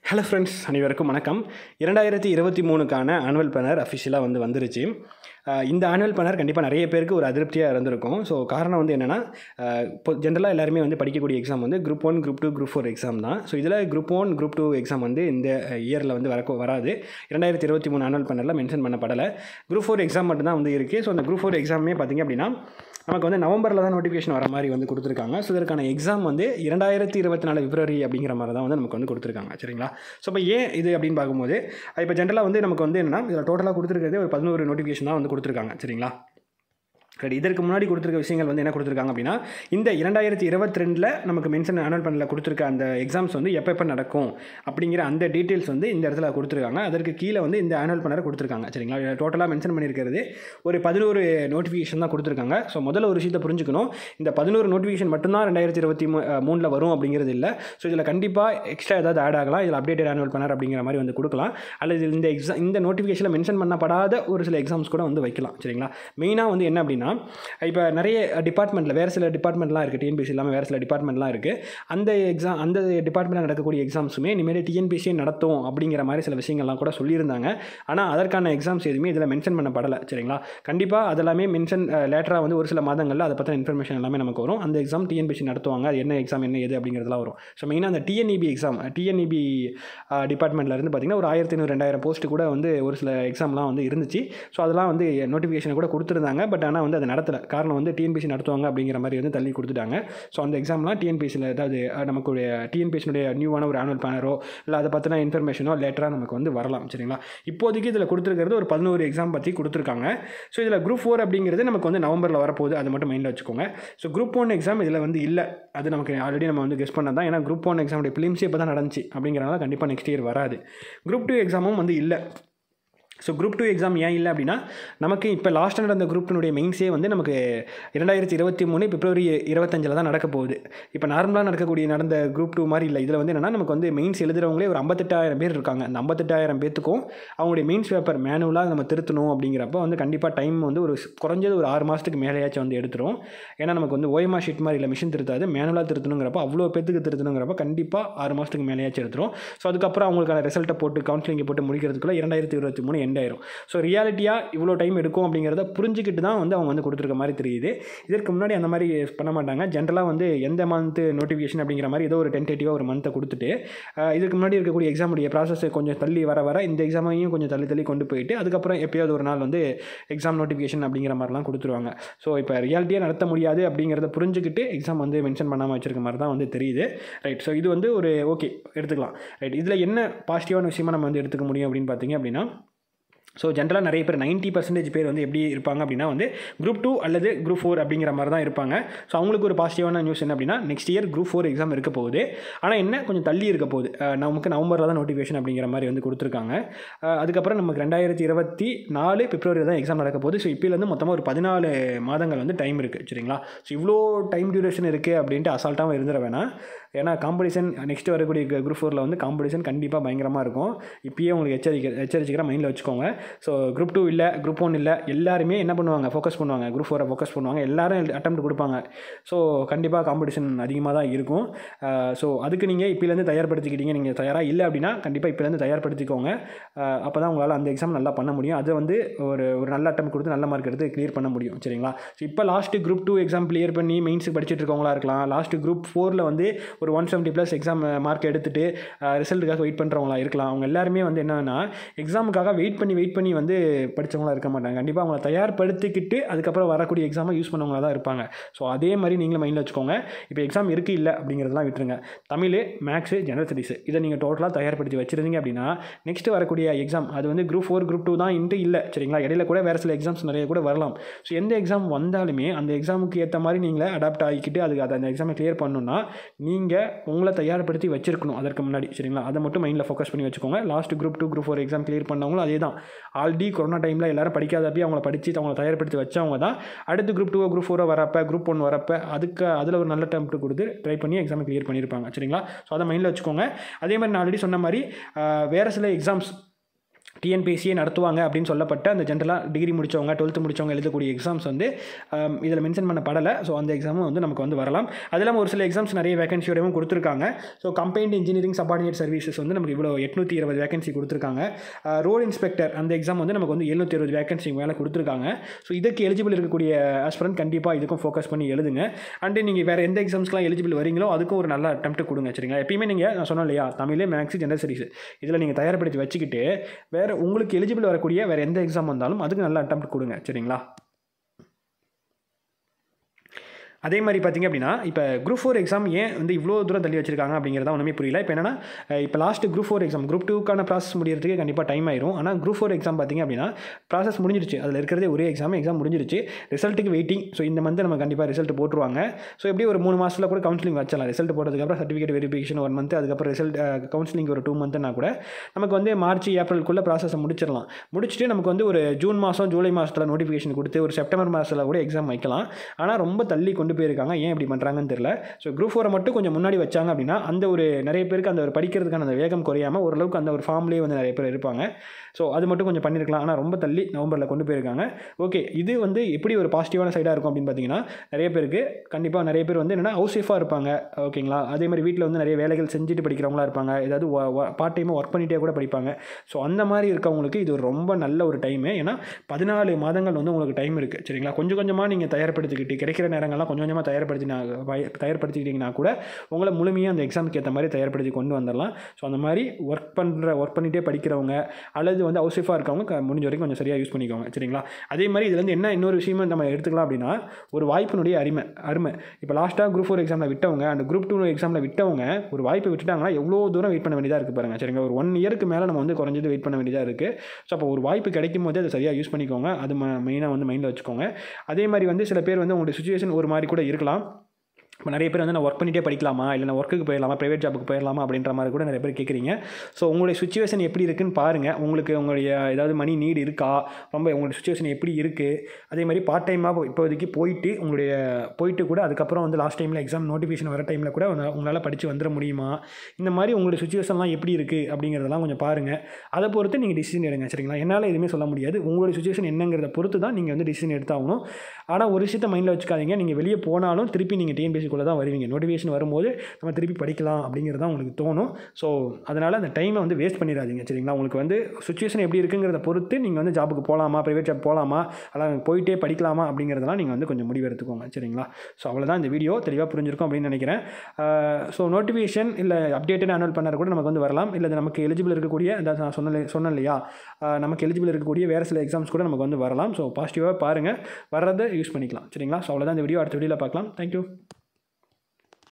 hello friends அனைவருக்கும் வணக்கம் இரண்டாயிரத்தி இருபத்தி மூணுக்கான ஆனுவல் பிளானர் அஃபிஷியலாக வந்து வந்துருச்சு அஹ் இந்த ஆனுவல் பிளானர் கண்டிப்பாக நிறைய பேருக்கு ஒரு அதிருப்தியாக இருந்திருக்கும் ஸோ காரணம் வந்து என்னென்னா இப்போ ஜென்ரலாக எல்லாருமே வந்து படிக்கக்கூடிய எக்ஸாம் வந்து group one group two group four exam தான் ஸோ இதில் group one group two exam வந்து இந்த இயரில் வந்து வரக்கு வராது இரண்டாயிரத்தி இருபத்தி மூணு ஆனுவல் பிளானரில் மென்ஷன் பண்ணப்படலை குரூப் ஃபோர் எக்ஸாம் மட்டும்தான் வந்து இருக்குது ஸோ அந்த குரூப் ஃபோர் எக்ஸாமே பார்த்திங்க அப்படின்னா நமக்கு வந்து நவம்பரில் தான் நோட்டிஃபிகேஷன் வர மாதிரி வந்து கொடுத்துருக்காங்க ஸோ இதற்கான எக்ஸாம் வந்து இரண்டாயிரத்தி இருபத்தி நாலு பிப்ரவரி அப்படிங்கிற மாதிரி தான் வந்து நமக்கு வந்து கொடுத்துருக்காங்க சரிங்களா ஸோ இப்போ ஏன் இது அப்படின்னு பார்க்கும்போது இப்போ ஜென்ரலாக வந்து நமக்கு வந்து என்னன்னா இதில் டோட்டலாக கொடுத்துருக்கிறது ஒரு பதினோரு நோட்டிஃபிகேஷன் தான் வந்து கொடுத்துருக்காங்க சரிங்களா சரி இதற்கு முன்னாடி கொடுத்துருக்க விஷயங்கள் வந்து என்ன கொடுத்துருக்காங்க அப்படின்னா இந்த இரண்டாயிரத்தி இருபத்தி ரெண்டில் நமக்கு மென்ஷன் ஆனுவல் பண்ணல கொடுத்துருக்க அந்த எக்ஸாம்ஸ் வந்து எப்போ எப்போ நடக்கும் அப்படிங்கிற அந்த டீட்டெயில்ஸ் வந்து இந்த இடத்துல கொடுத்துருக்காங்க அதற்கு கீழே வந்து இந்த ஆனுவல் பண்ணரை கொடுத்துருக்காங்க சரிங்களா டோட்டலாக மென்ஷன் பண்ணியிருக்கிறது ஒரு பதினோரு நோட்டிஃபிகேஷன் தான் கொடுத்துருக்காங்க ஸோ முதல்ல ஒரு விஷயத்தை புரிஞ்சுக்கணும் இந்த பதினோரு நோட்டிஃபிகேஷன் மட்டும்தான் ரெண்டாயிரத்தி இருபத்தி மூ மூணில் வரும் அப்படிங்கிறது இல்லை ஸோ இதில் கண்டிப்பாக எக்ஸ்ட்ரா ஏதாவது ஆட் ஆகலாம் இதில் அப்டேட்டட் ஆனுவல் பண்ணர் அப்படிங்கிற மாதிரி வந்து கொடுக்கலாம் அல்லது இந்த எக்ஸாம் இந்த நோட்டிஃபிகேஷனில் மென்ஷன் பண்ணப்படாத ஒரு சில எக்ஸாம்ஸ் கூட வந்து வைக்கலாம் சரிங்களா மெயினாக வந்து என்ன அப்படின்னா இப்போ நிறைய டிபார்ட்மெண்ட்டில் வேறு சில டிபார்ட்மெண்ட்லாம் இருக்குது டிஎன்பிசி இல்லாமல் வேறு சில டிபார்ட்மெண்ட்லாம் இருக்குது அந்த எக்ஸாம் அந்த டிபார்ட்மெண்ட்டில் நடக்கக்கூடிய எக்ஸாம்ஸுமே இனிமேல் டிஎன்பிசியே நடத்தும் அப்படிங்கிற மாதிரி சில விஷயங்கள்லாம் கூட சொல்லியிருந்தாங்க ஆனால் அதற்கான எக்ஸாம்ஸ் எதுவுமே இதில் மென்ஷன் பண்ணப்படலை சரிங்களா கண்டிப்பாக அதெல்லாமே மென்ஷன் லேட்டராக வந்து ஒரு சில மாதங்களில் அதை பற்றின இன்ஃபர்மேஷன் எல்லாமே நமக்கு வரும் அந்த எக்ஸாம் டிஎன்பிசி நடத்துவாங்க அது என்ன எக்ஸாம் என்ன எது அப்படிங்கிறதுலாம் வரும் ஸோ மெயினாக அந்த டிஎன்இபி எக்ஸாம் டிஎன்இபி டிபார்ட்மெண்ட்லேருந்து பார்த்திங்கன்னா ஒரு ஆயிரத்தி ஐநூறு ரெண்டாயிரம் போஸ்ட்டு கூட வந்து ஒரு சில எக்ஸாம்லாம் வந்து இருந்துச்சு ஸோ அதெல்லாம் வந்து நோட்டிஃபிகேஷனை கூட கொடுத்துருந்தாங்க பட் ஆனால் வந்து அதை நடத்தலை காரணம் வந்து டிஎன்பிசி நடத்துவாங்க அப்படிங்கிற மாதிரி வந்து தள்ளி கொடுத்துட்டாங்க ஸோ அந்த எக்ஸாம்லாம் டிஎன்பிசியில் ஏதாவது நமக்குடைய டிஎன்பிசினுடைய நியூவான ஒரு ஆனுவல் பேனரோ இல்லை அதை பற்றின இன்ஃபர்மேஷனோ லேட்டராக நமக்கு வந்து வரலாம் சரிங்களா இப்போதைக்கு இதில் கொடுத்துருக்கிறது ஒரு பதினோரு எக்ஸாம் பற்றி கொடுத்துருக்காங்க ஸோ இதில் குரூப் ஃபோர் அப்படிங்கிறது நமக்கு வந்து நவம்பரில் வரப்போகுது அது மட்டும் மைண்டில் வச்சுக்கோங்க ஸோ குரூப் ஒன் எக்ஸாம் இதில் வந்து இல்லை அது நமக்கு ஆல்ரெடி நம்ம வந்து கெஸ் பண்ணது தான் ஏன்னா குரூப் ஒன் எக்ஸாமுடைய ஃபிலிம்ஸே இப்போ தான் நடந்துச்சு அப்படிங்கிறனால கண்டிப்பாக நெக்ஸ்ட் இயர் வராது குரூப் டூ எக்ஸாமும் வந்து இல்லை ஸோ குரூப் டூ எக்ஸாம் ஏன் இல்லை அப்படின்னா நமக்கு இப்போ லாஸ்ட் நடந்த குரூப் டூனுடைய மெயின்ஸே வந்து நமக்கு இரண்டாயிரத்தி இருபத்தி மூணு பிப்ரவரி இருபத்தஞ்சில் தான் நடக்க போகுது இப்போ நார்மலாக நடக்கக்கூடிய நடந்த குரூப் டூ மாதிரி இல்லை இதில் வந்து என்னென்னா நமக்கு வந்து மெயின்ஸ் எழுதுறவங்களே ஒரு ஐம்பத்தெட்டாயிரம் பேர் இருக்காங்க அந்த ஐம்பத்தெட்டாயிரம் பேத்துக்கும் அவங்களுடைய மெயின்ஸ் பேப்பர் மேனுவலாக நம்ம திருத்தணும் அப்படிங்கிறப்ப வந்து கண்டிப்பாக டைம் வந்து ஒரு குறைஞ்சது ஒரு ஆறு மாதத்துக்கு மேலேயாச்சும் வந்து எடுத்துரும் ஏன்னா நமக்கு வந்து ஓயமா ஷீட் மாதிரி இல்லை மிஷின் திருத்தாது மேனுவலாக திருத்தணுங்கிறப்ப அவ்வளோ பேத்துக்கு திருத்தணுங்கிறப்ப கண்டிப்பாக ஆறு மாதத்துக்கு மேலேயாச்சும் எடுத்துரும் ஸோ அதுக்கப்புறம் அவங்களுக்கான ரிசல்ட்டை போட்டு கவுன்சிலிங்கை போட்டு முடிக்கிறதுக்குள்ள இரண்டாயிரத்தி இருபத்தி மூணு எண்ட் ஆயிரும் ஸோ ரியாலிட்டியாக இவ்வளோ டைம் எடுக்கும் அப்படிங்கிறத புரிஞ்சுக்கிட்டு தான் வந்து அவங்க வந்து கொடுத்துருக்க மாதிரி தெரியுது இதற்கு முன்னாடி அந்த மாதிரி பண்ண மாட்டாங்க ஜென்ரலாக வந்து எந்த மந்த்து நோட்டிஃபிகேஷன் அப்படிங்கிற மாதிரி ஏதோ ஒரு டென்டேட்டிவாக ஒரு மந்த்தை கொடுத்துட்டு அஹ், இதுக்கு முன்னாடி இருக்கக்கூடிய எக்ஸாமுடைய ப்ராசஸ் கொஞ்சம் தள்ளி வர வர இந்த எக்ஸாமையும் கொஞ்சம் தள்ளி தள்ளி கொண்டு போயிட்டு அதுக்கப்புறம் எப்பயாவது ஒரு நாள் வந்து எக்ஸாம் நோட்டிஃபிகேஷன் அப்படிங்கிற மாதிரிலாம் கொடுத்துருவாங்க ஸோ இப்போ ரியாலிட்டியாக நடத்த முடியாது அப்படிங்கிறத புரிஞ்சுக்கிட்டு எக்ஸாம் வந்து மென்ஷன் பண்ணாமல் வச்சிருக்க மாதிரி தான் வந்து தெரியுது ரைட் ஸோ இது வந்து ஒரு ஓகே எடுத்துக்கலாம் ரைட் இதில் என்ன பாசிட்டிவான விஷயமா நம்ம வந்து எடுத்துக்க முடியும் அப்படின்னு பார்த்தீங்க அப்படின்னா ஸோ ஜென்ரலாக நிறைய பேர் 90% பர்சன்டேஜ் பேர் வந்து எப்படி இருப்பாங்க அப்படின்னா வந்து குரூப் டூ அல்லது குரூப் ஃபோர் அப்படிங்கிற மாதிரி தான் இருப்பாங்க ஸோ அவங்களுக்கு ஒரு பாசிட்டிவான நியூஸ் என்ன அப்படின்னா next year group four exam இருக்க போகுது ஆனால் என்ன கொஞ்சம் தள்ளி இருக்க போகுது அஹ் நமக்கு நவம்பரில் தான் நோட்டிஃபிகேஷன் அப்படிங்கிற மாதிரி வந்து கொடுத்துருக்காங்க அஹ் அதுக்கப்புறம் நமக்கு ரெண்டாயிரத்தி இருபத்தி நாலு பிப்ரவரி தான் எக்ஸாம் நடக்க போகுது ஸோ இப்போலேருந்து மொத்தமாக ஒரு பதினாலு மாதங்கள் வந்து டைம் இருக்குது சரிங்களா ஸோ இவ்வளோ டைம் டியூரேஷன் இருக்குது அப்படின்ட்டு அசால்ட்டாகவும் இருந்துட வேணாம் ஏன்னா காம்படிஷன் நெக்ஸ்ட் வரக்கூடிய குரூப் ஃபோரில் வந்து காம்படிஷன் கண்டிப்பாக பயங்கரமாக இருக்கும் இப்பயே உங்களுக்கு எச்சரிக்கை எச்சரிச்சுக்கிற மைண்டில் வச்சுக்கோங்க ஸோ குரூப் டூ இல்லை குரூப் ஒன் இல்லை எல்லாருமே என்ன பண்ணுவாங்க ஃபோக்கஸ் பண்ணுவாங்க குரூப் ஃபோரை ஃபோக்கஸ் பண்ணுவாங்க எல்லாரும் அட்டம் கொடுப்பாங்க ஸோ கண்டிப்பாக காம்படிஷன் அதிகமாக தான் இருக்கும் ஸோ அதுக்கு நீங்கள் இப்போலேருந்து தயார்படுத்திக்கிட்டீங்க நீங்கள் தயாராக இல்லை அப்படின்னா கண்டிப்பாக இப்போலேருந்து தயார்படுத்திக்கோங்க அப்போ தான் உங்களால் அந்த எக்ஸாம் நல்லா பண்ண முடியும் அதை வந்து ஒரு ஒரு நல்ல அட்டம் கொடுத்து நல்ல மார்க் எடுத்து கிளியர் பண்ண முடியும் சரிங்களா ஸோ இப்போ last group two exam clear பண்ணி மெயின்ஸுக்கு படிச்சுட்டு இருக்கவங்களா இருக்கலாம் லாஸ்ட்டு குரூப் ஃபோரில் வந்து ஒரு one seventy plus exam mark எடுத்துட்டு ரிசல்ட்டுக்காக வெயிட் பண்ணுறவங்களா இருக்கலாம் அவங்க எல்லாருமே வந்து என்னன்னா எக்ஸாமுக்காக வெயிட் பண்ணி வெயிட் பண்ணி வந்து படித்தவங்களா இருக்க மாட்டாங்க கண்டிப்பாக அவங்கள தயார்படுத்திக்கிட்டு அதுக்கப்புறம் வரக்கூடிய எக்ஸாமை யூஸ் பண்ணவங்களா தான் இருப்பாங்க ஸோ அதே மாதிரி நீங்களும் மைண்டில் வச்சுக்கோங்க இப்போ எக்ஸாம் இருக்குது இல்லை அப்படிங்கிறதெல்லாம் விட்டுருங்க தமிழ் மேக்ஸு ஜெனரல் ஸ்டடீஸ் இதை நீங்கள் டோட்டலாக தயார்படுத்தி வச்சிருந்தீங்க அப்படின்னா நெக்ஸ்ட் வரக்கூடிய எக்ஸாம் அது வந்து குரூப் ஃபோர் குரூப் டூ தான் இன்ட்டு இல்லை சரிங்களா இடையில கூட வேறு சில எக்ஸாம்ஸ் நிறைய கூட வரலாம் ஸோ எந்த எக்ஸாம் வந்தாலுமே அந்த எக்ஸாமுக்கு ஏற்ற மாதிரி நீங்களே அடாப்ட் ஆகிக்கிட்டு அதுக்கு அதை அந்த எக்ஸாமை கிளியர் பண்ணணும்னா நீங்கள் உங்களை தயார்படுத்தி வச்சிருக்கணும் அதற்கு முன்னாடி சரிங்களா அதை மட்டும் மைண்டில் ஃபோக்கஸ் பண்ணி வச்சுக்கோங்க last group two group four exam clear பண்ணவங்களும் அதே தான் ஆல்ரெடி கொரோனா டைமில் எல்லாரும் படிக்காதப்பி அவங்கள படித்து அவங்கள தயார்படுத்தி வச்சவங்க தான் அடுத்து குரூப் டூ குரூப் ஃபோரோ வரப்போ குரூப் ஒன் வரப்போ அதுக்கு அதில் ஒரு நல்ல டெம்ப்ட் கொடுத்து ட்ரை பண்ணி எக்ஸாமை கிளியர் பண்ணியிருப்பாங்க சரிங்களா ஸோ அதை மைண்டில் வச்சுக்கோங்க அதே மாதிரி நான் ஆல்ரெடி சொன்ன மாதிரி ஆஹ், வேறு சில எக்ஸாம்ஸ் டிஎன்பிஎஸ்சியே நடத்துவாங்க அப்படின்னு சொல்லப்பட்ட அந்த ஜென்ரலாக டிகிரி முடித்தவங்க டுவெல்த்து முடித்தவங்க எழுதக்கூடிய எக்ஸாம்ஸ் வந்து இதில் மென்ஷன் பண்ணப்படலை ஸோ அந்த எக்ஸாமும் வந்து நமக்கு வந்து வரலாம் அது இல்லாமல் ஒரு சில எக்ஸாம்ஸ் நிறைய வேகன்சியோடவும் கொடுத்துருக்காங்க so combined engineering subordinate services வந்து நமக்கு இவ்வளோ எட்நூற்றி இருபது வேகன்சி கொடுத்துருக்காங்க ரோட் இன்ஸ்பெக்டர் அந்த எக்ஸாம் வந்து நமக்கு வந்து எழுநூற்றி இருபது வேகன்சி மேலே கொடுத்துருக்காங்க ஸோ இதுக்கு எலிஜிபிள் இருக்கக்கூடிய ஆஸ்பிரண்ட் கண்டிப்பாக இதுக்கும் ஃபோக்கஸ் பண்ணி எழுதுங்க அண்டு நீங்கள் வேறு எந்த எக்ஸாம்ஸ்க்குலாம் எலிஜிபிள் வரீங்களோ அதுக்கும் ஒரு நல்ல அட்டம்ப்ட் கொடுங்க சரிங்களா எப்பயுமே நீங்கள் நான் சொன்னேன் இல்லையா தமிழே மேக்ஸி ஜென்ரல் ஸ்டடீஸ் இதில் நீங்கள் தயார்படுத்தி வச்சுக்கிட்டு வேறு உங்களுக்கு எலிஜிபிள் வரக்கூடிய வேறு எந்த எக்ஸாம் வந்தாலும் அதுக்கு நல்ல அட்டம்ப்ட் கொடுங்க சரிங்களா அதே மாதிரி பார்த்திங்க அப்படின்னா இப்போ குரூப் ஃபோர் எக்ஸாம் ஏன் வந்து இவ்வளோ தூரம் தள்ளி வச்சிருக்காங்க அப்படிங்கிறத ஒன்றுமே புரியல இப்போ என்னன்னா இப்போ last group four exam group டூக்கான ப்ராசஸ் முடியறதுக்கு கண்டிப்பாக டைம் ஆயிரும் ஆனால் குரூப் ஃபோர் எக்ஸாம் பார்த்திங்க அப்படின்னா ப்ராசஸ் முடிஞ்சிருச்சு அதில் இருக்கிறதே ஒரே எக்ஸாம் எக்ஸாம் முடிஞ்சிருச்சு ரிசல்ட்டுக்கு வெயிட்டிங் ஸோ இந்த மந்த் நம்ம கண்டிப்பாக ரிசல்ட் போட்டுருவாங்க ஸோ எப்படி ஒரு மூணு மாதத்தில் கூட கவுன்சிலிங் வச்சலாம் ரிசல்ட் போட்டதுக்கப்புறம் சர்டிஃபிகேட் வெரிஃபிகேஷன் ஒன் மந்த் அதுக்கப்புறம் ரிசல்ட் கவுன்சிலிங் ஒரு டூ மந்த்னா கூட நமக்கு வந்து மார்ச் ஏப்ரலுக்குள்ளே ப்ராசஸை முடிச்சிடலாம் முடிச்சுட்டு நமக்கு வந்து ஒரு ஜூன் மாதம் ஜூலை மாதத்தில் நோட்டிஃபிகேஷன் கொடுத்து ஒரு செப்டம்பர் மாதத்தில் கூட எக்ஸாம் வைக்கலாம் ஆனால் ரொம்ப தள்ளி கொண்டு போயிருக்காங்க ஏன் இப்படி பண்ணுறாங்கன்னு தெரியல ஸோ குரூப் ஃபோரை மட்டும் கொஞ்சம் முன்னாடி வச்சாங்க அப்படின்னா அந்த ஒரு நிறைய பேருக்கு அந்த ஒரு படிக்கிறதுக்கான அந்த வேகம் குறையாமல் ஓரளவுக்கு அந்த ஒரு ஃபார்ம்லேயே வந்து நிறைய பேர் இருப்பாங்க ஸோ அது மட்டும் கொஞ்சம் பண்ணியிருக்கலாம் ஆனால் ரொம்ப தள்ளி நவம்பரில் கொண்டு போயிருக்காங்க ஓகே இது வந்து எப்படி ஒரு பாசிட்டிவான சைடாக இருக்கும் அப்படின்னு பார்த்தீங்கன்னா நிறைய பேருக்கு கண்டிப்பாக நிறைய பேர் வந்து என்னென்னா ஹவுஸ் சேஃபாக இருப்பாங்க ஓகேங்களா அதே மாதிரி வீட்டில் வந்து நிறைய வேலைகள் செஞ்சுட்டு படிக்கிறவங்களா இருப்பாங்க ஏதாவது பார்ட் டைமாக ஒர்க் பண்ணிகிட்டே கூட படிப்பாங்க ஸோ அந்த மாதிரி இருக்கவங்களுக்கு இது ஒரு ரொம்ப நல்ல ஒரு டைமு ஏன்னா பதினாலு மாதங்கள் வந்து உங்களுக்கு டைம் இருக்குது சரிங்களா கொஞ்சம் கொஞ்சமாக நீங்கள் தயார்படுத்திக்கிட்டு கிடைக்கிற நேரங்கள்லாம் கொஞ்சம் கொஞ்சமாக தயார்படுத்தினா வய- தயார்படுத்திக்கிட்டிங்கன்னா கூட உங்களை முழுமையாக அந்த எக்ஸாமுக்கு ஏற்ற மாதிரி தயார்படுத்தி கொண்டு வந்துடலாம் ஸோ அந்த மாதிரி ஒர்க் பண்ணுற ஒர்க் பண்ணிகிட்டே படிக்கிறவங்க அல்லது வந்து ஹவுஸ் சேஃபாக இருக்கவங்க க- முடிஞ்ச வரைக்கும் கொஞ்சம் சரியாக யூஸ் பண்ணிக்கோங்க சரிங்களா அதே மாதிரி இதுலேருந்து என்ன இன்னொரு விஷயமா நம்ம எடுத்துக்கலாம் அப்படின்னா ஒரு வாய்ப்பினுடைய அருமை அருமை இப்போ லாஸ்ட்டாக குரூப் ஃபோர் எக்ஸாமில் விட்டவங்க அந்த குரூப் டூ எக்ஸாமில் விட்டவங்க ஒரு வாய்ப்பை விட்டுட்டாங்கன்னா எவ்வளோ தூரம் வெயிட் பண்ண வேண்டியதாக இருக்குது பாருங்கள் சரிங்களா ஒரு ஒன் இயருக்கு மேலே நம்ம வந்து குறைஞ்சது வெயிட் பண்ண வேண்டியதாக இருக்குது ஸோ அப்போ ஒரு வாய்ப்பு கிடைக்கும் போதே அதை சரியாக யூஸ் பண்ணிக்கோங்க அது மெயினாக வந்து மைண்டில் வச்சுக்கோங்க அதே மாதிரி வந்து சில பேர் வந்து உங்களுடைய சுச்சுவேஷன் ஒரு மாதிரி கூட இருக்கலாம் இப்போ நிறைய பேர் வந்து நான் ஒர்க் பண்ணிட்டே படிக்கலாமா இல்லை நான் ஒர்க்குக்கு போயிடலாமா ப்ரைவேட் ஜாபுக்கு போயிடலாமா அப்படின்ற மாதிரி கூட நிறைய பேர் கேட்குறீங்க ஸோ உங்களுடைய சுச்சுவேஷன் எப்படி இருக்குன்னு பாருங்கள் உங்களுக்கு உங்களுடைய ஏதாவது மணி நீடு இருக்கா ரொம்ப உங்களுடைய சுச்சுவேஷன் எப்படி இருக்குது அதே மாதிரி பார்ட் டைமாக இப்போதைக்கு போயிட்டு உங்களுடைய போயிட்டு கூட அதுக்கப்புறம் வந்து லாஸ்ட் டைமில் எக்ஸாம் நோட்டிஃபிகேஷன் வர டைமில் கூட உங்க- உங்களால் படித்து வந்துட முடியுமா இந்த மாதிரி உங்களுடைய சுச்சுவேஷன்லாம் எப்படி இருக்குது அப்படிங்கிறதெல்லாம் கொஞ்சம் பாருங்கள் அதை பொறுத்து நீங்கள் டிசிஷன் எடுங்க சரிங்களா என்னால் எதுவுமே சொல்ல முடியாது உங்களுடைய சுச்சுவேஷன் என்னங்கிறத பொறுத்து தான் நீங்கள் வந்து டிசிஷன் எடுத்தாகணும் ஆனால் ஒரு விஷயத்தை மைண்டில் வச்சுக்காதீங்க நீங்கள் வெளியே போனாலும் திருப்பி நீங்கள் டிஎன்பிஎஸ்சிக்குள்ளே தான் வருவீங்க நோட்டிஃபிகேஷன் வரும்போது நம்ம திருப்பி படிக்கலாம் அப்படிங்கிறது தான் உங்களுக்கு தோணும் ஸோ அதனால் அந்த டைமை வந்து வேஸ்ட் பண்ணிடாதீங்க சரிங்களா உங்களுக்கு வந்து சுச்சுவேஷன் எப்படி இருக்குங்கிறத பொறுத்து நீங்கள் வந்து ஜாபுக்கு போகலாமா ப்ரைவேட் ஜாப் போகலாமா அல்ல போயிட்டே படிக்கலாமா அப்படிங்கிறதெல்லாம் நீங்கள் வந்து கொஞ்சம் முடிவு எடுத்துக்கோங்க சரிங்களா ஸோ அவ்வளோதான் இந்த வீடியோ தெளிவாக புரிஞ்சிருக்கும் அப்படின்னு நினைக்கிறேன் ஸோ நோட்டிஃபிகேஷன் இல்லை அப்டேட்டட் ஆனுவல் பண்ணார் கூட நமக்கு வந்து வரலாம் இல்லை இது நமக்கு எலிஜிபிள் இருக்கக்கூடிய அதாவது நான் சொன்ன சொன்னேன் இல்லையா ஆஹ் நமக்கு எலிஜிபிள் இருக்கக்கூடிய வேறு சில எக்ஸாம்ஸ் கூட நமக்கு வந்து வரலாம் ஸோ பாசிட்டிவாக பாருங்கள் வர்றதை யூஸ் பண்ணிக்கலாம் சரிங்களா ஸோ அவ்வளோதான் இந்த வீடியோ அடுத்த வீடியோவில் பார்க்கலாம் தேங்க்யூ